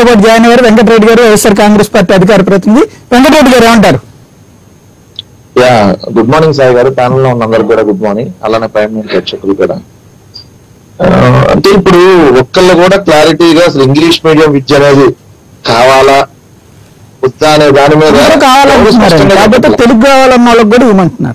మనతో పాటు జాయిన్ అయ్యారు వెంకటరెడ్డి గారు వైఎస్ఆర్ కాంగ్రెస్ పార్టీ అధికార ప్రతినిధి వెంకటరెడ్డి గారు ఏమంటారు యా గుడ్ మార్నింగ్ సాయి గారు ప్యానల్ లో ఉన్న అందరికి కూడా గుడ్ మార్నింగ్ అలానే ప్రైమ్ మినిస్టర్ ప్రేక్షకులు కూడా ఆ, అంటే ఇప్పుడు ఒక్కళ్ళు కూడా క్లారిటీగా అసలు ఇంగ్లీష్ మీడియం విద్య అనేది కావాలా వద్దా అనే దాని మీద అందరూ కావాలంటున్నారు స్పష్టంగా కాబట్టి చెప్పట్లేదు. తెలుగు కావాలన్న వాళ్ళకి కూడా ఇవ్వమంటున్నారు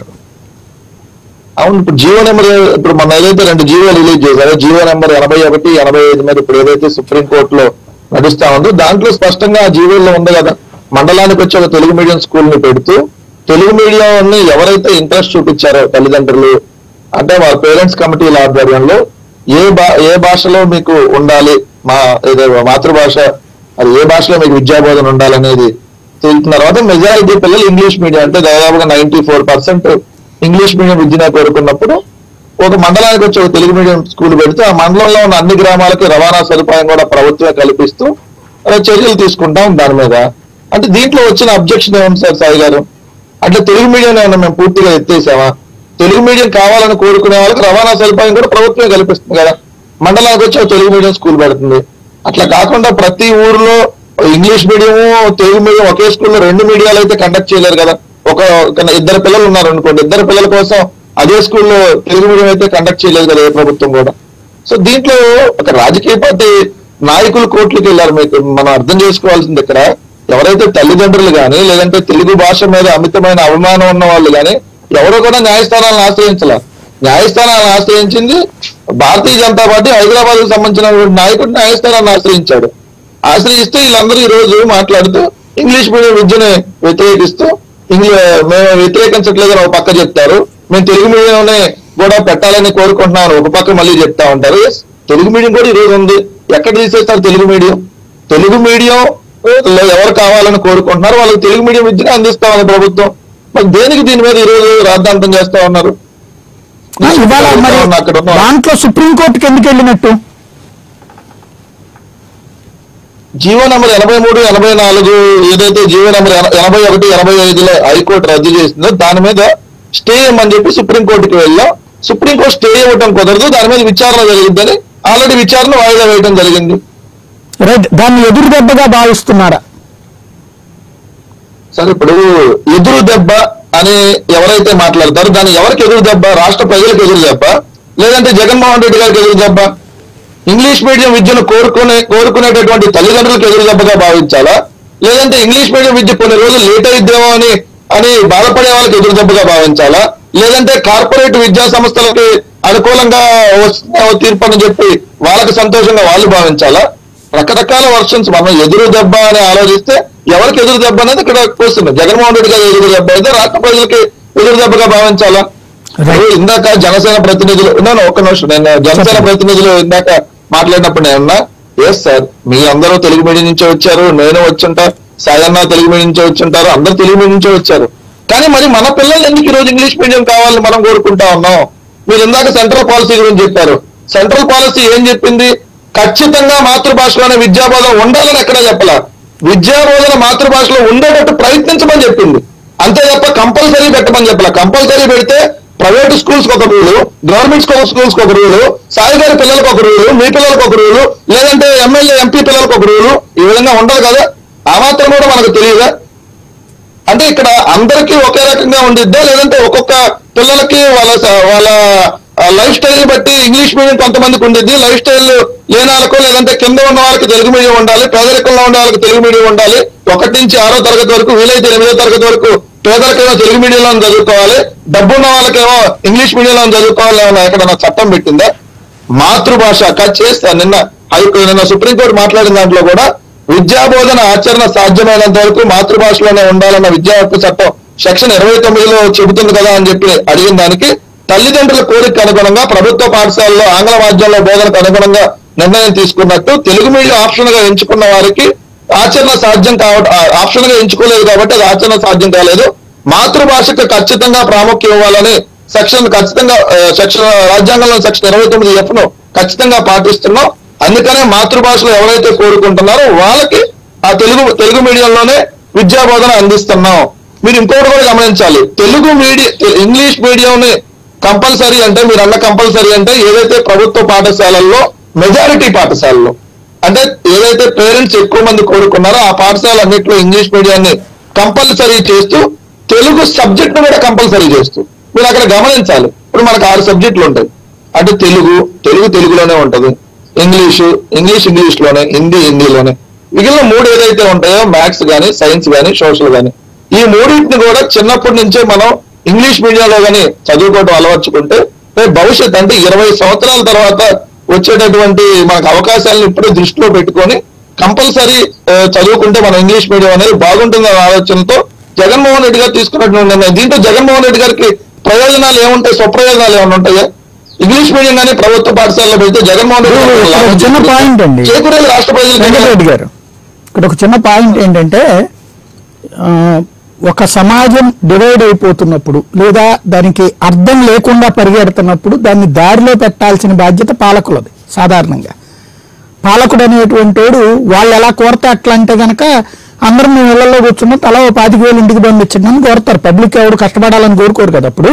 అవును ఇప్పుడు జియో నెంబర్ ఇప్పుడు మన ఏదైతే రెండు జియో రిలీజ్ చేశారో జియో నెంబర్ ఎనభై ఒకటి ఎనభై ఐదు మీద ఇప్పుడు ఏదైతే సుప్రీం కోర్టులో నడుస్తా ఉందో దాంట్లో స్పష్టంగా ఆ జీవోలో ఉంది కదా మండలానికి వచ్చి ఒక తెలుగు మీడియం స్కూల్ ని పెడుతూ తెలుగు మీడియం ని ఎవరైతే ఇంట్రెస్ట్ చూపించారో తల్లిదండ్రులు అంటే వారి పేరెంట్స్ కమిటీల ఆధ్వర్యంలో ఏ భా ఏ భాషలో మీకు ఉండాలి మా ఏదో మాతృభాష అది ఏ భాషలో మీకు విద్యాబోధన ఉండాలనేది తెలిసిన తర్వాత మెజారిటీ పిల్లలు ఇంగ్లీష్ మీడియం అంటే దాదాపుగా ninety four percent English medium విద్యను కోరుకున్నప్పుడు ఒక మండలానికి వచ్చి ఒక తెలుగు మీడియం స్కూల్ పెడితే ఆ మండలంలో ఉన్న అన్ని గ్రామాలకి రవాణా సదుపాయం కూడా ప్రభుత్వమే కల్పిస్తూ అలా చర్యలు తీసుకుంటాం దాని మీద అంటే దీంట్లో వచ్చిన అబ్జెక్షన్ ఏముంది సార్ సాయి గారు అంటే తెలుగు మీడియం ఏమన్నా మేము పూర్తిగా ఎత్తేసామా తెలుగు మీడియం కావాలని కోరుకునే వాళ్ళకి రవాణా సదుపాయం కూడా ప్రభుత్వమే కల్పిస్తుంది కదా మండలానికి వచ్చి ఒక తెలుగు మీడియం స్కూల్ పెడుతుంది అట్లా కాకుండా ప్రతి ఊర్లో ఇంగ్లీష్ మీడియం తెలుగు మీడియం ఒకే స్కూల్లో రెండు మీడియాలు అయితే కండక్ట్ చేయలేరు కదా ఒక ఒక ఇద్దరు పిల్లలు ఉన్నారు అనుకోండి ఇద్దరు పిల్లల కోసం అదే స్కూల్లో తెలుగు మీడియం అయితే కండక్ట్ చేయలేదు కదా ఏ ప్రభుత్వం కూడా సో దీంట్లో ఒక రాజకీయ పార్టీ నాయకులు కోర్టులకు వెళ్ళారు మీకు మనం అర్థం చేసుకోవాల్సింది ఇక్కడ ఎవరైతే తల్లిదండ్రులు కానీ లేదంటే తెలుగు భాష మీద అమితమైన అవమానం ఉన్న వాళ్ళు కానీ ఎవరో కూడా న్యాయస్థానాలను ఆశ్రయించాల న్యాయస్థానాలను ఆశ్రయించింది భారతీయ జనతా పార్టీ హైదరాబాద్ కు సంబంధించిన నాయకుడు న్యాయస్థానాన్ని ఆశ్రయించాడు ఆశ్రయిస్తే వీళ్ళందరూ ఈ రోజు మాట్లాడుతూ ఇంగ్లీష్ మీడియం విద్యని వ్యతిరేకిస్తూ ఇంగ్లీ మేము వ్యతిరేకించట్లేదని ఒక పక్క చెప్తారు మేము తెలుగు మీడియంలోనే కూడా పెట్టాలని కోరుకుంటున్నాను ఒక పక్క మళ్ళీ చెప్తా ఉంటారు Yes, తెలుగు మీడియం కూడా ఈ రోజు ఉంది ఎక్కడ తీసేస్తారు తెలుగు మీడియం తెలుగు మీడియం లో ఎవరు కావాలని కోరుకుంటున్నారు వాళ్ళకి తెలుగు మీడియం విద్యను అందిస్తా ఉంది ప్రభుత్వం మరి దేనికి దీని మీద ఈ రోజు రాద్ధాంతం చేస్తా ఉన్నారు ఆ, ఇవాళ మరి అక్కడ ఉన్న దాంట్లో సుప్రీంకోర్టుకి ఎందుకు వెళ్ళినట్టు జీవో నెంబర్ ఎనభై మూడు ఎనభై నాలుగు ఏదైతే జీవో నెంబర్ ఎన- ఎనభై ఒకటి ఎనభై ఐదులో హైకోర్టు రద్దు చేసిందో దాని మీద స్టే ఇవ్వమని చెప్పి సుప్రీంకోర్టుకి వెళ్ళాం సుప్రీంకోర్టు స్టే ఇవ్వటం కుదరదు దాని మీద విచారణ జరిగిందని ఆల్రెడీ విచారణ వాయిదా వేయడం జరిగింది రైట్ దాన్ని ఎదురు దెబ్బగా భావిస్తున్నారా సరే ఇప్పుడు ఎదురు దెబ్బ అని ఎవరైతే మాట్లాడతారో దాన్ని ఎవరికి ఎదురు దెబ్బ రాష్ట్ర ప్రజలకు ఎదురు దెబ్బ లేదంటే జగన్మోహన్ రెడ్డి గారికి ఎదురు దెబ్బ ఇంగ్లీష్ మీడియం విద్యను కోరుకునే కోరుకునేటటువంటి తల్లిదండ్రులకు ఎదురు దెబ్బగా భావించాలా లేదంటే ఇంగ్లీష్ మీడియం విద్య కొన్ని రోజులు లేట్ అయిద్దేమో అని అని బాధపడే వాళ్ళకి ఎదురు దెబ్బగా భావించాలా లేదంటే కార్పొరేట్ విద్యా సంస్థలకి అనుకూలంగా వస్తున్న తీర్పు అని చెప్పి వాళ్ళకి సంతోషంగా వాళ్ళు భావించాలా రకరకాల వర్షన్స్ మనం ఎదురు దెబ్బ అని ఆలోచిస్తే ఎవరికి ఎదురు దెబ్బ అనేది ఇక్కడ క్వశ్చన్ జగన్మోహన్ రెడ్డి గారు ఎదురు దెబ్బ అయితే రాష్ట్ర ప్రజలకి ఎదురు దెబ్బగా భావించాలా Right. ఇందాక జనసేన ప్రతినిధులు ఉన్నాను ఒక్క నిమిషం నేను జనసేన చెప్పండి. ప్రతినిధులు ఇందాక మాట్లాడినప్పుడు నేనున్నా ఎస్ సార్ మీ అందరూ తెలుగు మీడియం నుంచే వచ్చారు నేను వచ్చుంటా సాయన్న తెలుగు మీడియం నుంచే వచ్చుంటారు అందరూ తెలుగు మీడియం నుంచే వచ్చారు కానీ మరి మన పిల్లలు ఎందుకు ఈ రోజు ఇంగ్లీష్ మీడియం కావాలని మనం కోరుకుంటా ఉన్నాం మీరు ఇందాక సెంట్రల్ పాలసీ గురించి చెప్పారు సెంట్రల్ పాలసీ ఏం చెప్పింది ఖచ్చితంగా మాతృభాషలోనే విద్యాబోధన ఉండాలని ఎక్కడా చెప్పలా విద్యాబోధన మాతృభాషలో ఉండేటట్టు ప్రయత్నించమని చెప్పింది అంతే తప్ప కంపల్సరీ పెట్టమని చెప్పాల కంపల్సరీ పెడితే ప్రైవేట్ స్కూల్స్ ఒక రూలు గవర్నమెంట్ స్కూల్స్ ఒక రూలు సాయి గారి పిల్లలకు ఒక రూలు మీ పిల్లలకు ఒక రూలు లేదంటే ఎమ్మెల్యే ఎంపీ పిల్లలకు ఒక రూలు ఈ విధంగా ఉండదు కదా ఆ మాత్రం కూడా మనకు తెలియదా అంటే ఇక్కడ అందరికీ ఒకే రకంగా ఉండిద్దా లేదంటే ఒక్కొక్క పిల్లలకి వాళ్ళ స- వాళ్ళ లైఫ్ స్టైల్ బట్టి ఇంగ్లీష్ మీడియం కొంతమందికి ఉండిద్ది లైఫ్ స్టైల్ లేని వాళ్ళకు లేదంటే కింద ఉన్న వాళ్ళకి తెలుగు మీడియం ఉండాలి పేదరికంలో ఉన్న వాళ్ళకి తెలుగు మీడియం ఉండాలి ఒకటి నుంచి ఆరో తరగతి వరకు వీలైతే ఎనిమిదో తరగతి వరకు పేదరికేమో తెలుగు మీడియంలో చదువుకోవాలి డబ్బున్న వాళ్ళకేమో ఇంగ్లీష్ మీడియంలో చదువుకోవాలి ఏమన్నా ఎక్కడన్నా చట్టం పెట్టిందా మాతృభాష కట్ చేస్తా నిన్న హైకో నిన్న సుప్రీంకోర్టు మాట్లాడిన దాంట్లో కూడా విద్యా బోధన ఆచరణ సాధ్యమైనంత వరకు మాతృభాషలోనే ఉండాలన్న విద్యా హక్కు చట్టం సెక్షన్ ఇరవై తొమ్మిదిలో చెబుతుంది కదా అని చెప్పి అడిగిన దానికి తల్లిదండ్రుల కోరిక అనుగుణంగా ప్రభుత్వ పాఠశాలలో ఆంగ్ల మాధ్యమంలో బోధనకు అనుగుణంగా నిర్ణయం తీసుకున్నట్టు తెలుగు మీడియం ఆప్షన్ గా ఎంచుకున్న వారికి ఆచరణ సాధ్యం కావడం ఆప్షన్ గా ఎంచుకోలేదు కాబట్టి అది ఆచరణ సాధ్యం కాలేదు మాతృభాషకు ఖచ్చితంగా ప్రాముఖ్యం ఇవ్వాలని సెక్షన్ ఖచ్చితంగా ఆ, సెక్షన్ రాజ్యాంగంలో సెక్షన్ ఇరవై తొమ్మిది ఎఫ్ ను ఖచ్చితంగా పాటిస్తున్నాం అందుకనే మాతృభాషలో ఎవరైతే కోరుకుంటున్నారో వాళ్ళకి ఆ తెలుగు తెలుగు మీడియంలోనే విద్యా బోధన అందిస్తున్నాం మీరు ఇంకొకటి కూడా గమనించాలి తెలుగు మీడియం ఇంగ్లీష్ మీడియంని కంపల్సరీ అంటే మీరు అన్న కంపల్సరీ అంటే ఏదైతే ప్రభుత్వ పాఠశాలల్లో మెజారిటీ పాఠశాలల్లో అంటే ఏదైతే పేరెంట్స్ ఎక్కువ మంది కోరుకున్నారో ఆ పాఠశాల అన్నింటిలో ఇంగ్లీష్ మీడియాన్ని కంపల్సరీ చేస్తూ తెలుగు సబ్జెక్ట్ కూడా కంపల్సరీ చేస్తూ మీరు అక్కడ గమనించాలి ఇప్పుడు మనకు ఆరు సబ్జెక్టులు ఉంటాయి అంటే తెలుగు తెలుగు తెలుగులోనే ఉంటది ఇంగ్లీషు ఇంగ్లీష్ ఇంగ్లీష్ లోనే హిందీ హిందీలోనే మిగిలిన మూడు ఏదైతే ఉంటాయో మ్యాథ్స్ గానీ సైన్స్ గానీ సోషల్ గానీ ఈ మూడింటిని కూడా చిన్నప్పటి నుంచే మనం ఇంగ్లీష్ మీడియంలో గానీ చదువుకోవడం అలవర్చుకుంటే రేపు భవిష్యత్ అంటే ఇరవై సంవత్సరాల తర్వాత వచ్చేటటువంటి మనకు అవకాశాలను ఇప్పుడే దృష్టిలో పెట్టుకొని కంపల్సరీ చదువుకుంటే మన ఇంగ్లీష్ మీడియం అనేది బాగుంటుందనే ఆలోచనతో జగన్మోహన్ రెడ్డి గారు తీసుకున్నటువంటి నిర్ణయం దీంట్లో జగన్మోహన్ రెడ్డి గారికి ప్రయోజనాలు ఏముంటాయి స్వప్రయోజనాలు ఏమైనా ఉంటాయా ఇంగ్లీష్ మీడియం కానీ ప్రభుత్వ పాఠశాలలో పెడితే జగన్మోహన్ రెడ్డి గారికి ఇక్కడ ఒక చిన్న పాయింట్ అండి. చేకూరేది రాష్ట్ర ప్రజలకు వెంకటరెడ్డి గారు ఇక్కడ ఒక చిన్న పాయింట్ ఏంటంటే ఆ, ఒక సమాజం డివైడ్ అయిపోతున్నప్పుడు లేదా దానికి అర్థం లేకుండా పరిగెడుతున్నప్పుడు దాన్ని దారిలో పెట్టాల్సిన బాధ్యత పాలకులది సాధారణంగా పాలకుడు అనేటువంటి వాడు వాళ్ళు ఎలా కోరతే అట్లా అంటే గనక అందరం మీ ఇళ్లలో కూర్చున్న తల ఓ పాతిక వేలు ఇంటికి పంపించండి అని కోరుతారు పబ్లిక్ ఎవడు కష్టపడాలని కోరుకోరు కదా అప్పుడు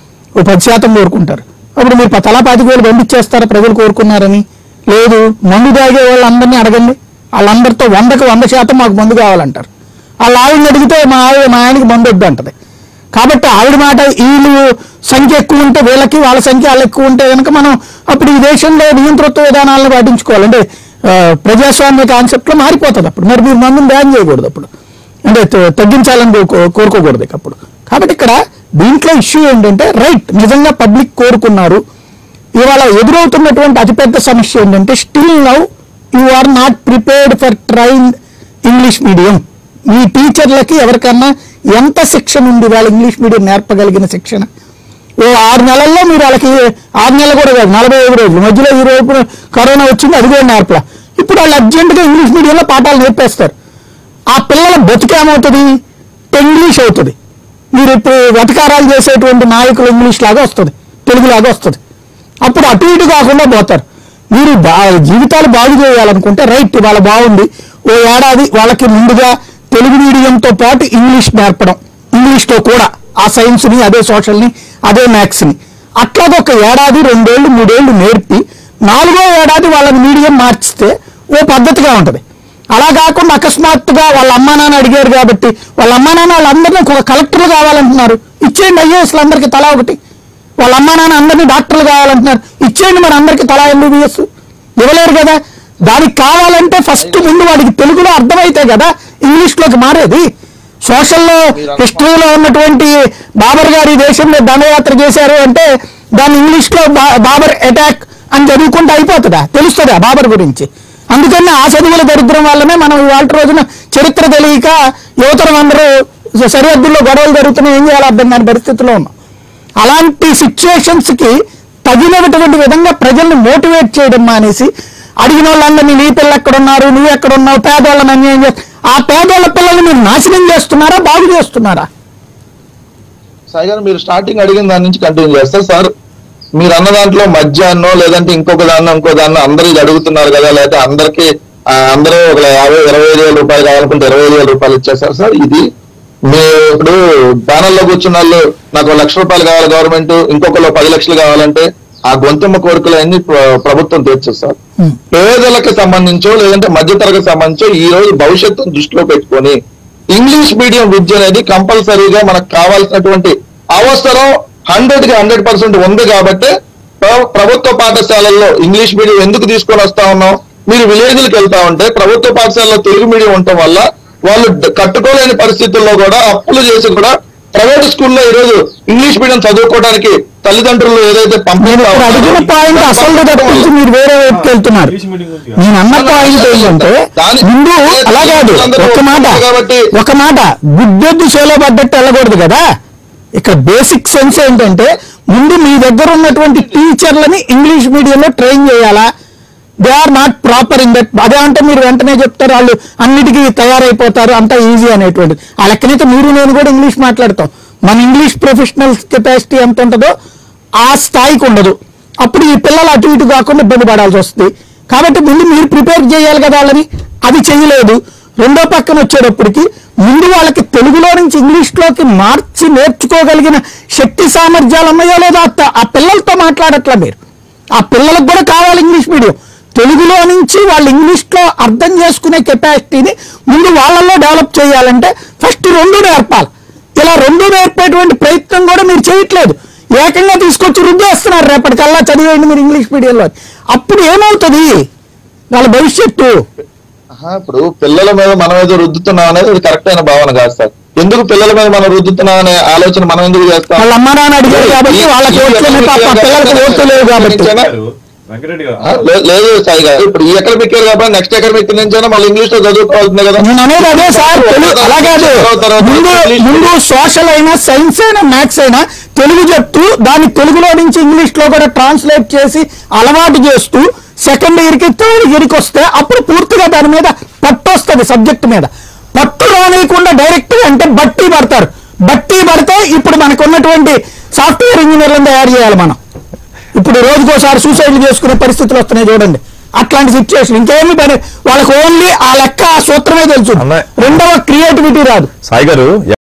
ఓ పది శాతం కోరుకుంటారు అప్పుడు మీరు తలా పాతిక వేలు పంపించేస్తారా ప్రజలు కోరుకున్నారని లేదు మందు తాగే వాళ్ళందరినీ అడగండి వాళ్ళందరితో వందకు వంద శాతం మాకు మందు కావాలంటారు వాళ్ళ ఆవిడని అడిగితే మా ఆవిడ మా ఆయనకి మందు వద్దు అంటది కాబట్టి ఆవిడ మాట వీళ్ళు సంఖ్య ఎక్కువ ఉంటే వీళ్ళకి వాళ్ళ సంఖ్య వాళ్ళు ఎక్కువ ఉంటే కనుక మనం అప్పుడు ఈ దేశంలో నియంతృత్వ విధానాలను పాటించుకోవాలి అంటే ఆ, ప్రజాస్వామ్య కాన్సెప్ట్ లో మారిపోతుంది అప్పుడు మరి మీరు మందుని బ్యాన్ చేయకూడదు అప్పుడు అంటే త- తగ్గించాలని కో- కోరుకోకూడదు ఇక అప్పుడు కాబట్టి ఇక్కడ దీంట్లో ఇష్యూ ఏంటంటే రైట్ నిజంగా పబ్లిక్ కోరుకున్నారు ఇవాళ ఎదురవుతున్నటువంటి అతిపెద్ద సమస్య ఏంటంటే still now you are not prepared for train English medium మీ టీచర్లకి ఎవరికన్నా ఎంత శిక్షణ ఉంది వాళ్ళ ఇంగ్లీష్ మీడియం నేర్పగలిగిన శిక్షణ ఓ ఆరు నెలల్లో మీరు వాళ్ళకి ఆరు నెలలు కూడా కాదు నలభై ఐదు రోజులు మధ్యలో ఈ రోజు కరోనా వచ్చింది అది కూడా నేర్పల ఇప్పుడు వాళ్ళు అర్జెంటుగా ఇంగ్లీష్ మీడియంలో పాఠాలు నేర్పేస్తారు ఆ పిల్లల బతుకేమవుతుంది ఇంగ్లీష్ అవుతుంది మీరు ఇప్పుడు వెటకారాలు చేసేటువంటి నాయకులు ఇంగ్లీష్ లాగా వస్తుంది తెలుగు లాగా వస్తుంది అప్పుడు అటు ఇటు కాకుండా పోతారు మీరు బా జీవితాలు బాగు చేయాలనుకుంటే రైట్ వాళ్ళ బాగుంది ఓ ఏడాది వాళ్ళకి ముందుగా తెలుగు మీడియంతో పాటు ఇంగ్లీష్ నేర్పడం ఇంగ్లీష్తో కూడా ఆ సైన్స్ని అదే సోషల్ని అదే మ్యాథ్స్ని అట్లాగే ఒక ఏడాది రెండేళ్ళు మూడేళ్ళు నేర్పి నాలుగో ఏడాది వాళ్ళని మీడియం మార్చితే ఓ పద్ధతిగా ఉంటుంది అలా కాకుండా అకస్మాత్తుగా వాళ్ళ అమ్మా నాన్న అడిగారు కాబట్టి వాళ్ళ అమ్మా నాన్న వాళ్ళందరినీ ఒక కలెక్టర్లు కావాలంటున్నారు ఇచ్చేయండి ఐఏఎస్లు అందరికీ తలా ఒకటి వాళ్ళ అమ్మా నాన్న అందరినీ డాక్టర్లు కావాలంటున్నారు ఇచ్చేయండి మరి అందరికీ తలా ఎంబీబీఎస్ ఇవ్వలేరు కదా దానికి కావాలంటే ఫస్ట్ ముందు వాడికి తెలుగులో అర్థమైతే కదా ఇంగ్లీష్లోకి మారేది సోషల్లో హిస్టరీలో ఉన్నటువంటి బాబర్ గారు ఈ దేశంలో దండయాత్ర చేశారు అంటే దాన్ని ఇంగ్లీష్లో బా- బాబర్ అటాక్ అని చదువుకుంటే అయిపోతుందా తెలుస్తుందా బాబర్ గురించి అందుకని ఆ చదువుల దరిద్రం వల్లనే మనం ఇవాళ రోజున చరిత్ర తెలియక యువతరం అందరూ సరిహద్దుల్లో గొడవలు జరుగుతున్నాయి ఏం చేయాలో అర్థం కాని పరిస్థితిలో ఉన్నాం అలాంటి సిచ్యువేషన్స్ కి తగినటువంటి విధంగా ప్రజల్ని మోటివేట్ చేయడం మానేసి అడిగిన వాళ్ళందరినీ నీ పిల్లలు ఎక్కడున్నారు నువ్వు ఎక్కడున్నావు పేదవాళ్ళని అన్యాయం చేస్తా ఆ పేదవాళ్ళ పిల్లల్ని మీరు నాశనం చేస్తున్నారా బాగు చేస్తున్నారా సాయి గారు మీరు స్టార్టింగ్ అడిగిన దాని నుంచి కంటిన్యూ చేస్తారు సార్ మీరు అన్న దాంట్లో మధ్యాహ్నం లేదంటే ఇంకొక దాన్ని ఇంకో దాన్ని అందరూ ఇది అడుగుతున్నారు కదా లేకపోతే అందరికి అందరూ ఒక యాభై ఇరవై ఐదు వేల రూపాయలు కావాలనుకుంటే ఇరవై ఐదు వేల రూపాయలు ఇచ్చేస్తారు సార్ ఇది మీ ఇప్పుడు ప్యానల్లో కూర్చున్న వాళ్ళు నాకు ఒక లక్ష రూపాయలు కావాలి గవర్నమెంట్ ఇంకొకరు పది లక్షలు కావాలంటే ఆ గొంతెమ్మ కోరికలన్నీ ప్ర- ప్రభుత్వం తీర్చదు సార్ Hmm. పేదలకు సంబంధించో లేదంటే మధ్యతరగతి సంబంధించో ఈ రోజు భవిష్యత్తును దృష్టిలో పెట్టుకొని ఇంగ్లీష్ మీడియం విద్య అనేది కంపల్సరీగా మనకు కావాల్సినటువంటి అవసరం హండ్రెడ్ కి హండ్రెడ్ పర్సెంట్ ఉంది కాబట్టి ప్ర- ప్రభుత్వ పాఠశాలల్లో ఇంగ్లీష్ మీడియం ఎందుకు తీసుకొని వస్తా ఉన్నాం మీరు విలేజ్లకు వెళ్తా ఉంటే ప్రభుత్వ పాఠశాలలో తెలుగు మీడియం ఉండటం వల్ల వాళ్ళు డ- కట్టుకోలేని పరిస్థితుల్లో కూడా అప్పులు చేసి కూడా ప్రైవేట్ స్కూల్లో ఈ రోజు ఇంగ్లీష్ మీడియం చదువుకోవడానికి తల్లిదండ్రులు ఏదైతే నేను ఇప్పుడు అడిగిన పాయింట్ అసలు తప్పించి మీరు వేరే వైపుకి వెళ్తున్నారు నేను అన్న పాయింట్ ఏంటంటే ముందు అలా కాదు ఒక మాట ఒక మాట గుడ్డెద్దు చేలో పడ్డట్టు వెళ్ళకూడదు కదా ఇక్కడ బేసిక్ సెన్స్ ఏంటంటే ముందు మీ దగ్గర ఉన్నటువంటి టీచర్లని ఇంగ్లీష్ మీడియంలో ట్రైన్ చేయాలా they are not proper in that అదే అంటే మీరు వెంటనే చెప్తారు వాళ్ళు అన్నిటికీ తయారైపోతారు అంతా ఈజీ అనేటువంటిది ఆ లెక్కనైతే మీరు నేను కూడా ఇంగ్లీష్ మాట్లాడతాం మన ఇంగ్లీష్ ప్రొఫెషనల్ కెపాసిటీ ఎంత ఉంటుందో ఆ స్థాయికి ఉండదు అప్పుడు ఈ పిల్లలు అటు ఇటు కాకుండా ఇబ్బంది పడాల్సి వస్తుంది కాబట్టి ముందు మీరు ప్రిపేర్ చేయాలి కదా వాళ్ళని అది చేయలేదు రెండో పక్కన వచ్చేటప్పటికి ముందు వాళ్ళకి తెలుగులో నుంచి ఇంగ్లీష్లోకి మార్చి నేర్చుకోగలిగిన శక్తి సామర్థ్యాలు ఉన్నాయో లేదో ఆ త- ఆ పిల్లలతో మాట్లాడట్లా మీరు ఆ పిల్లలకు కూడా కావాలి ఇంగ్లీష్ మీడియం తెలుగులో నుంచి వాళ్ళు ఇంగ్లీష్లో అర్థం చేసుకునే కెపాసిటీని ముందు వాళ్ళల్లో డెవలప్ చేయాలంటే ఫస్ట్ రెండు నేర్పాలి ఇలా రెండు నేర్పేటువంటి ప్రయత్నం కూడా మీరు చేయట్లేదు ఏకంగా తీసుకొచ్చి రుద్దేస్తున్నారు రేపటికల్లా చదివేయండి మీరు ఇంగ్లీష్ మీడియంలో అప్పుడు ఏమవుతుంది వాళ్ళ భవిష్యత్తు ఆహా, ఇప్పుడు పిల్లల మీద మనం ఏదో రుద్దుతున్నాం అనేది అది కరెక్ట్ అయిన భావన కాదు సార్ ఎందుకు పిల్లల మీద మనం రుద్దుతున్నాం అనే ఆలోచన మనం ఎందుకు చేస్తాం వాళ్ళ అమ్మ నాన్న అడిగారు కాబట్టి వాళ్ళకి ఓట్లేనే తప్ప పిల్లలకి ఓట్లు లేవు కాబట్టి గారు, వెంకటరెడ్డి గారు ఆ, లే- లేదు సాయి గారు ఇప్పుడు ఈ ఎకడమిక్ ఇయర్ కాబట్టి నెక్స్ట్ ఎకడమిక్ నుంచి అయినా మళ్ళీ ఇంగ్లీష్ లో చదువుకోవాల్సిందే కదా నేను అనేది అదే సార్ తెలుగు అలా కాదు ముందు ముందు సోషల్ అయినా సైన్స్ అయినా మ్యాథ్స్ అయినా తెలుగు చెప్తూ దాన్ని తెలుగులో నుంచి ఇంగ్లీష్ లో కూడా ట్రాన్స్లేట్ చేసి అలవాటు చేస్తూ సెకండ్ ఇయర్ కి థర్డ్ ఇయర్ కి వస్తే అప్పుడు పూర్తిగా దాని మీద పట్టు వస్తుంది సబ్జెక్ట్ మీద పట్టు రానియకుండా డైరెక్ట్ గా అంటే బట్టి పడతారు బట్టి పడితే ఇప్పుడు మనకు ఉన్నటువంటి సాఫ్ట్వేర్ ఇంజనీర్లను తయారు చేయాలి మనం ఇప్పుడు రోజుకోసారి సూసైడ్ చేసుకునే పరిస్థితులు వస్తున్నాయి చూడండి అట్లాంటి సిచ్యువేషన్ ఇంకేమీ పని వాళ్ళకి ఓన్లీ ఆ లెక్క ఆ సూత్రమే తెలుసు అన్నయ్య. రెండవ క్రియేటివిటీ రాదు సాయి గారు